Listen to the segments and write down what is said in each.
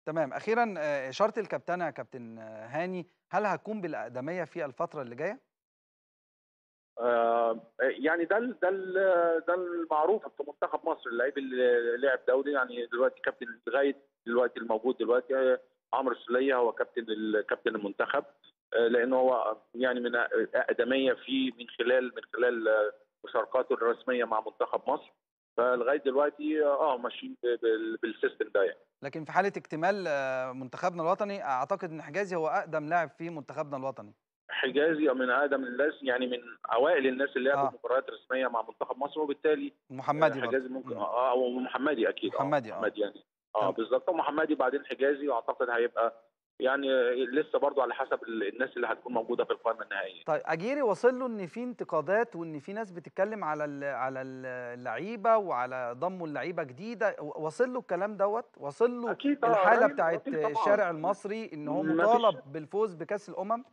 تمام أخيرًا آآ إشارة الكابتنة يا كابتن هاني، هل هتكون بالأقدمية في الفترة اللي جاية؟ آآ يعني ده ال ده ال ده المعروف في منتخب مصر، اللعيب اللي لعب دولي يعني دلوقتي كابتن لغاية دلوقتي الموجود دلوقتي عمرو السولية هو كابتن ال كابتن المنتخب، آآ لأن هو يعني من أقدمية فيه من خلال من خلال مشاركاته الرسمية مع منتخب مصر، فلغاية دلوقتي آه ماشيين ب بال بالسيستم ده يعني. لكن في حالة اكتمال منتخبنا الوطني أعتقد إن حجازي هو أقدم لاعب في منتخبنا الوطني. حجازي من اقدم الناس يعني من اوائل الناس اللي لعبوا آه. مباريات رسميه مع منتخب مصر وبالتالي ومحمدي حجازي برضه. ممكن إمم. اه ومحمدي اكيد محمدي، اه آه. محمدي يعني اه تمام. بالظبط ومحمدي بعدين حجازي واعتقد هيبقى يعني لسه برضو على حسب ال- الناس اللي هتكون موجوده في القائمه النهائيه طيب أجيري واصل له إن في انتقادات وإن في ناس بتتكلم على ال على ال اللعيبة وعلى ضموا اللعيبة جديدة، و واصل له الكلام دوّة؟ واصل له اكيد اه الحالة أيوة، بتاعة أكيد طبعاً. الشارع المصري إن هو مفيش- مطالب بالفوز بكأس الأمم؟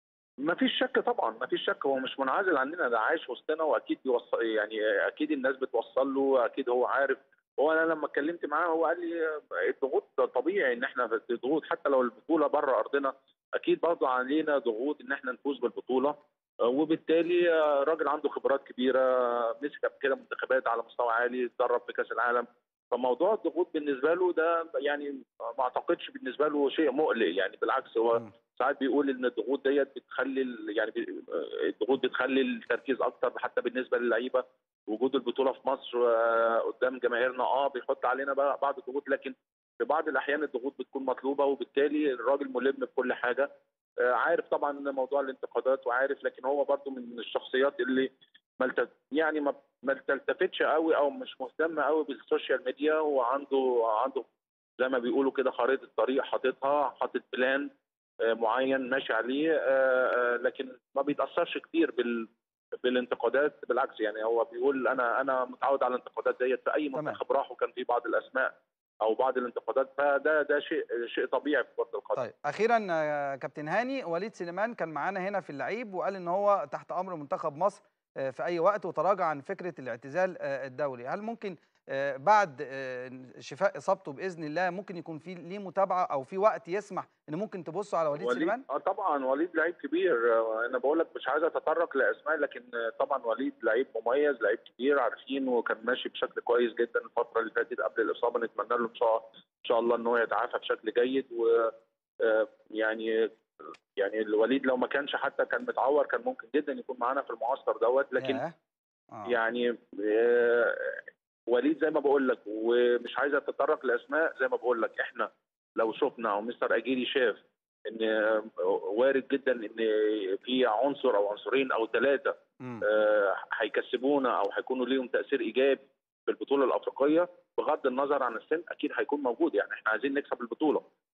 ما فيش شك طبعا ما فيش شك هو مش منعزل عننا ده عايش وسطنا واكيد بيوصل يعني اكيد الناس بتوصل له اكيد هو عارف هو انا لما اتكلمت معاه هو قال لي الضغوط طبيعي ان احنا في ضغوط حتى لو البطوله بره ارضنا اكيد برضه علينا ضغوط ان احنا نفوز بالبطوله وبالتالي راجل عنده خبرات كبيره مسك قبل كده منتخبات على مستوى عالي اتدرب في كاس العالم فموضوع الضغوط بالنسبه له ده يعني ما اعتقدش بالنسبه له شيء مقلق يعني بالعكس هو مم. ساعات بيقول ان الضغوط ديت بتخلي ال- يعني بي- الضغوط بتخلي التركيز اكتر حتى بالنسبه للعيبه وجود البطوله في مصر آه، قدام جماهيرنا اه بيحط علينا بقى بعض الضغوط لكن في بعض الاحيان الضغوط بتكون مطلوبه وبالتالي الراجل ملم بكل حاجه آه، عارف طبعا موضوع الانتقادات وعارف لكن هو برضو من الشخصيات اللي ما الت- يعني ما ما تلتفتش قوي او مش مهتم قوي بالسوشيال ميديا وعنده عنده زي ما بيقولوا كده خريطه طريق حاططها حاطط بلان آه، معين ماشي عليه آه، آه، لكن ما بيتاثرش كتير بال بالانتقادات بالعكس يعني هو بيقول انا انا متعود على الانتقادات ديت في اي تمام. منتخب راح وكان في بعض الاسماء او بعض الانتقادات فده ده شيء شيء طبيعي في كره القدم طيب أخيرًا آه، كابتن هاني وليد سليمان كان معانا هنا في اللعيب وقال إن هو تحت أمر منتخب مصر آه، في أي وقت وتراجع عن فكرة الاعتزال آه، الدولي، هل ممكن آه، بعد آه، شفاء إصابته بإذن الله ممكن يكون في ليه متابعة أو في وقت يسمح إن ممكن تبصوا على وليد سليمان؟ اه طبعا وليد لعيب كبير آه، انا بقول لك مش عايز اتطرق لاسماء لكن آه، طبعا وليد لعيب مميز لعيب كبير عارفين وكان ماشي بشكل كويس جدا الفتره اللي فاتت قبل الاصابه نتمنى له ان شاء ان شاء الله ان هو يتعافى بشكل جيد و آه، يعني يعني الوليد لو ما كانش حتى كان متعور كان ممكن جدا يكون معانا في المعسكر دوت لكن ياه. آه. يعني آه، وليد زي ما بقول لك ومش عايز اتطرق لاسماء زي ما بقول لك احنا لو شفنا او مستر اجيري شاف ان آه، وارد جدا ان في عنصر او عنصرين او ثلاثه مم. هيكسبونا او هيكونوا ليهم تاثير ايجابي في البطوله الافريقيه بغض النظر عن السن اكيد هيكون موجود يعني احنا عايزين نكسب البطوله